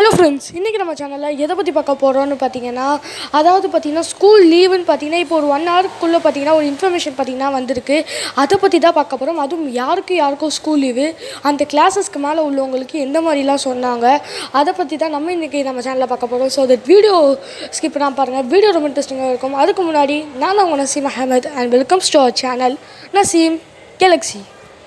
hello friends இன்றைக்கி நம்ம சேனலில் எதை பற்றி பார்க்க போகிறோம்னு பார்த்தீங்கன்னா அதாவது பார்த்தீங்கன்னா ஸ்கூல் லீவுன்னு பார்த்தீங்கன்னா இப்போ ஒரு ஒன் ஹவருக்குள்ளே பார்த்தீங்கன்னா ஒரு இன்ஃபர்மேஷன் பார்த்தீங்கன்னா வந்திருக்கு அதை பற்றி தான் பார்க்க போகிறோம் அதுவும் யாருக்கு யாருக்கும் ஸ்கூல் லீவு அந்த கிளாஸஸ்க்கு மேலே உள்ளவங்களுக்கு எந்த மாதிரிலாம் சொன்னாங்க அதை பற்றி தான் நம்ம இன்றைக்கி நம்ம சேனலில் பார்க்க போகிறோம் ஸோ தட் வீடியோ ஸ்கிப் பண்ணாமல் பாருங்கள் வீடியோ ரொம்ப இன்ட்ரெஸ்டிங்காக இருக்கும் அதுக்கு முன்னாடி நான் உங்கள் Naseem Ahmad and welcome to our channel Naseem Galaxy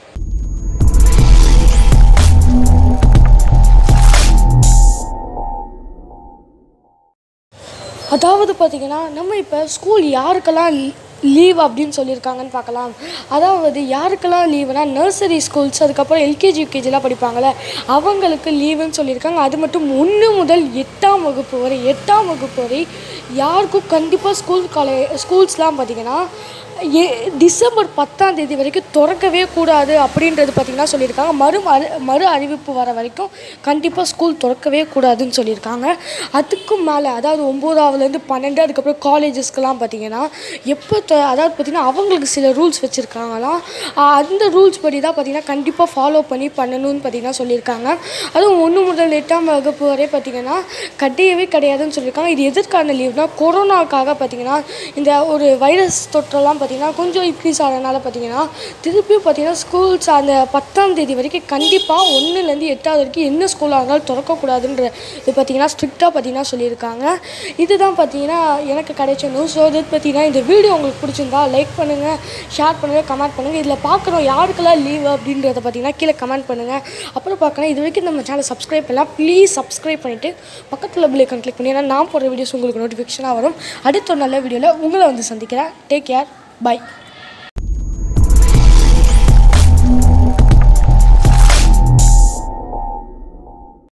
அதாவது பார்த்தீங்கன்னா நம்ம இப்போ ஸ்கூல் யாருக்கெல்லாம் லீவ் அப்படின்னு சொல்லியிருக்காங்கன்னு பார்க்கலாம் அதாவது யாருக்கெல்லாம் லீவுனா நர்சரி ஸ்கூல்ஸ் அதுக்கப்புறம் எல்கேஜி யூகேஜிலாம் படிப்பாங்கள்ல அவங்களுக்கு லீவுன்னு சொல்லியிருக்காங்க அது மட்டும் ஒன்று முதல் எட்டாம் வகுப்பு வரை எட்டாம் வகுப்பு வரை யாருக்கும் கண்டிப்பாக ஸ்கூல் காலே ஸ்கூல்ஸ்லாம் பார்த்தீங்கன்னா ஏ டிசம்பர் பத்தாம் தேதி வரைக்கும் திறக்கவே கூடாது அப்படின்றது பார்த்திங்கன்னா சொல்லியிருக்காங்க மறு மறு மறு அறிவிப்பு வர வரைக்கும் கண்டிப்பாக ஸ்கூல் திறக்கவே கூடாதுன்னு சொல்லியிருக்காங்க அதுக்கும் மேலே அதாவது ஒம்போதாவதுலேருந்து பன்னெண்டு அதுக்கப்புறம் காலேஜஸ்க்கெலாம் பார்த்திங்கன்னா எப்போ த- அதாவது பார்த்திங்கன்னா அவங்களுக்கு சில ரூல்ஸ் வச்சுருக்காங்களாம் அந்த ரூல்ஸ் படி தான் பார்த்திங்கன்னா கண்டிப்பாக ஃபாலோ பண்ணி பண்ணணும்னு பார்த்திங்கன்னா சொல்லியிருக்காங்க அதுவும் ஒன்று முதல் எட்டாம் வகுப்பு வரை பார்த்திங்கன்னா கிடையவே கிடையாதுன்னு சொல்லியிருக்காங்க இது எதற்கான லீவ்னா கொரோனாக்காக பார்த்திங்கன்னா இந்த ஒரு வைரஸ் தொற்றெல்லாம் பார்த்திங்கன்னா கொஞ்சம் இன்க்ரீஸ் ஆனதுனால பார்த்திங்கன்னா திருப்பியும் பார்த்திங்கன்னா ஸ்கூல்ஸ் அந்த பத்தாம் தேதி வரைக்கும் கண்டிப்பாக ஒன்றுலேருந்து எட்டாவது வரைக்கும் என்ன ஸ்கூலாக இருந்தாலும் திறக்கக்கூடாதுன்ற இது பார்த்திங்கன்னா ஸ்ட்ரிக்டாக பார்த்திங்கன்னா சொல்லியிருக்காங்க இதுதான் பார்த்திங்கன்னா எனக்கு கிடைச்ச நியூஸ் ஸோ இது பார்த்திங்கன்னா இந்த வீடியோ உங்களுக்கு பிடிச்சிருந்தா லைக் பண்ணுங்கள் ஷேர் பண்ணுங்கள் கமெண்ட் பண்ணுங்கள் இதில் பார்க்குறோம் யாருக்கெல்லாம் லீவ் அப்படின்றத பார்த்திங்கன்னா கீழே கமெண்ட் பண்ணுங்கள் அப்புறம் பார்க்கலாம் இது வரைக்கும் நம்ம சேனல் சப்ஸ்கிரைப் பண்ணலாம் ப்ளீஸ் சப்ஸ்கிரைப் பண்ணிவிட்டு பக்கத்தில் பில் ஐக்கன் கிளிக் பண்ணி ஏன்னா நான் போடுற வீடியோஸ் உங்களுக்கு நோட்டிஃபிகேஷனாக வரும் அடுத்த ஒரு நல்ல வீடியோவில் உங்களை வந்து சந்திக்கிறேன் டேக் கேர் பை